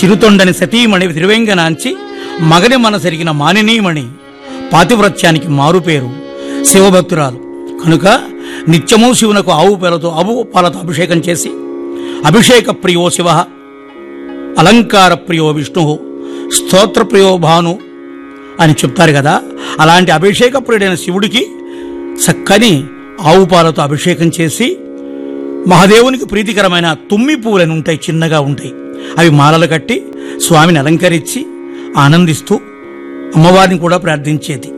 చిరుతొండని సతీమణి తిరువెంగనాంచి మగని మనసెరిగిన మానినీమణి పాతివ్రత్యానికి మారుపేరు శివభక్తురాలు కనుక నిత్యము శివునకు ఆవు పేలతో ఆవు పాలతో అభిషేకం చేసి అభిషేక ప్రియో శివ అలంకార ప్రియో విష్ణు స్తోత్ర ప్రియో భాను అని చెప్తారు కదా అలాంటి అభిషేక ప్రియుడైన శివుడికి చక్కని ఆవు పాలతో అభిషేకం చేసి మహాదేవునికి ప్రీతికరమైన తుమ్మి పువ్వులను ఉంటాయి చిన్నగా ఉంటాయి అవి మాలలు కట్టి స్వామిని అలంకరించి ఆనందిస్తూ అమ్మవారిని కూడా ప్రార్థించేది